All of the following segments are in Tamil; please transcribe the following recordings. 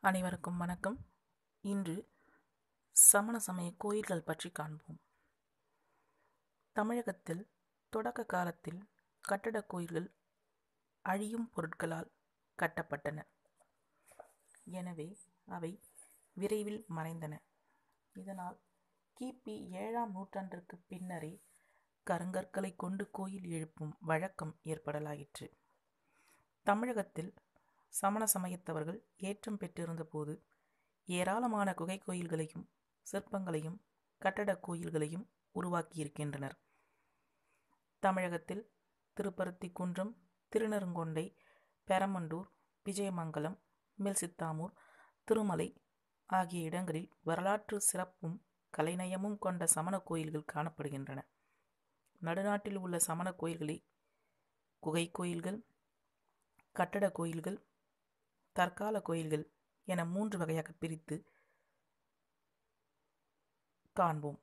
அனைவருக்கும் வணக்கம் இன்று சமண சமய கோயில்கள் பற்றி காண்போம் தமிழகத்தில் தொடக்க காலத்தில் கட்டடக் கோயில்கள் அழியும் பொருட்களால் கட்டப்பட்டன எனவே அவை விரைவில் மறைந்தன இதனால் கிபி ஏழாம் நூற்றாண்டிற்கு பின்னரே கருங்கற்களை கொண்டு கோயில் எழுப்பும் வழக்கம் ஏற்படலாயிற்று தமிழகத்தில் சமண சமயத்தவர்கள் ஏற்றம் பெற்றிருந்த போது ஏராளமான குகை கோயில்களையும் சிற்பங்களையும் கட்டடக் கோயில்களையும் உருவாக்கியிருக்கின்றனர் தமிழகத்தில் திருப்பருத்தி குன்றம் திருநெருங்கொண்டை பெரமண்டூர் விஜயமங்கலம் மேல்சித்தாமூர் திருமலை ஆகிய இடங்களில் வரலாற்று சிறப்பும் கலைநயமும் கொண்ட சமண கோயில்கள் காணப்படுகின்றன நடுநாட்டில் உள்ள சமண கோயில்களை குகை கோயில்கள் கட்டட கோயில்கள் தற்கால கோயில்கள் என மூன்று வகையாக பிரித்து காண்போம்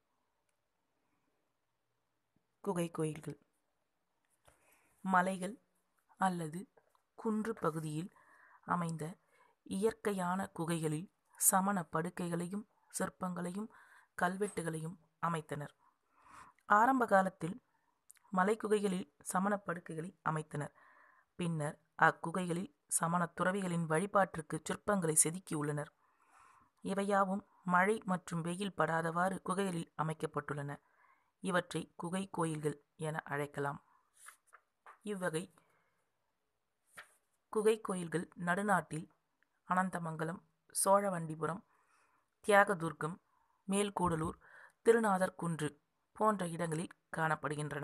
குகை கோயில்கள் மலைகள் அல்லது குன்று பகுதியில் அமைந்த இயற்கையான குகைகளில் சமண படுக்கைகளையும் சிற்பங்களையும் கல்வெட்டுகளையும் அமைத்தனர் ஆரம்ப காலத்தில் மலைக்குகைகளில் சமண படுக்கைகளை அமைத்தனர் பின்னர் அக்குகைகளில் சமண துறவிகளின் வழிபாட்டிற்கு சிற்பங்களை செதுக்கியுள்ளனர் இவையாவும் மழை மற்றும் வெயில் படாதவாறு குகைகளில் அமைக்கப்பட்டுள்ளன இவற்றை குகை கோயில்கள் என அழைக்கலாம் இவ்வகை குகை கோயில்கள் நடுநாட்டில் அனந்தமங்கலம் சோழவண்டிபுரம் தியாகதுர்கம் மேல்கூடலூர் திருநாதர் குன்று போன்ற இடங்களில் காணப்படுகின்றன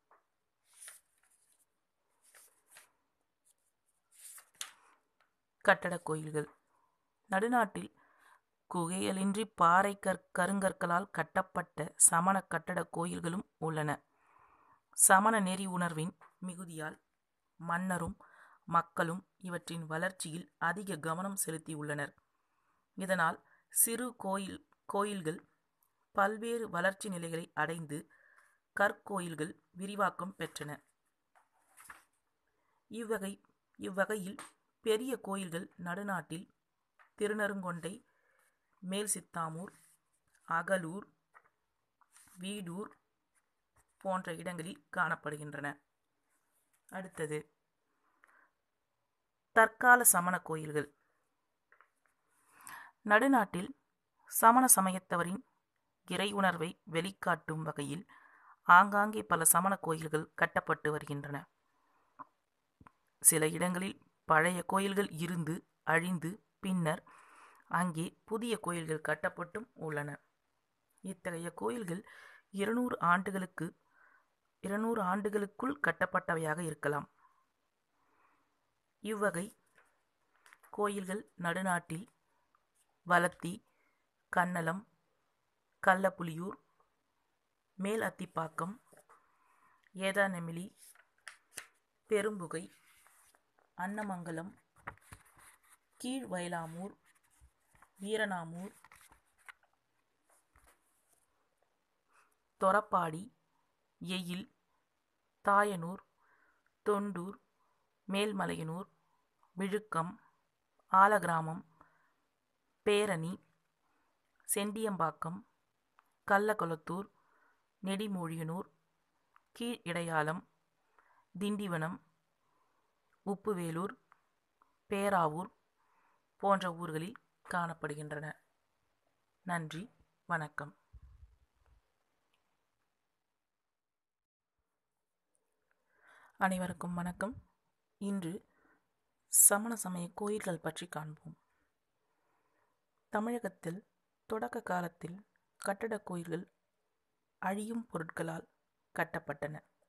கட்டடக் கோயில்கள் நடுநாட்டில் குகைகளின்றி பாறை கற் கருங்கற்களால் கட்டப்பட்ட சமண கட்டடக் கோயில்களும் உள்ளன சமண நெறி உணர்வின் மிகுதியால் மன்னரும் மக்களும் இவற்றின் வளர்ச்சியில் அதிக கவனம் செலுத்தியுள்ளனர் இதனால் சிறு கோயில் கோயில்கள் பல்வேறு வளர்ச்சி நிலைகளை அடைந்து கற்கோயில்கள் விரிவாக்கம் பெற்றன இவ்வகை இவ்வகையில் பெரிய கோயில்கள் நடுநாட்டில் திருநருங்கொண்டை மேல் சித்தாமூர் அகலூர் வீடூர் போன்ற இடங்களில் காணப்படுகின்றன அடுத்தது தற்கால சமண கோயில்கள் நடுநாட்டில் சமண சமயத்தவரின் இறை உணர்வை வெளிக்காட்டும் வகையில் ஆங்காங்கே பல சமண கோயில்கள் கட்டப்பட்டு வருகின்றன சில இடங்களில் பழைய கோயில்கள் இருந்து அழிந்து பின்னர் அங்கே புதிய கோயில்கள் கட்டப்பட்டும் உள்ளன இத்தகைய கோயில்கள் இருநூறு ஆண்டுகளுக்கு இருநூறு ஆண்டுகளுக்குள் கட்டப்பட்டவையாக இருக்கலாம் இவ்வகை கோயில்கள் நடுநாட்டில் வலத்தி கன்னலம் கள்ளப்புலியூர் மேல் அத்திப்பாக்கம் ஏதாநெமிலி பெரும்புகை அன்னமங்கலம் கீழ்வயலாமூர் வீரனாமூர் தொரப்பாடி எயில் தாயனூர் தொண்டூர் மேல்மலையனூர் விழுக்கம் ஆலகிராமம் பேரணி செண்டியம்பாக்கம் கள்ளக்குளத்தூர் நெடிமூழியனூர் கீழ் இடையாலம் திண்டிவனம் உப்புவேலூர் பேராவூர் போன்ற ஊர்களில் காணப்படுகின்றன நன்றி வணக்கம் அனைவருக்கும் வணக்கம் இன்று சமண சமய கோயில்கள் பற்றி காண்போம் தமிழகத்தில் தொடக்க காலத்தில் கட்டடக் கோயில்கள் அழியும் பொருட்களால் கட்டப்பட்டன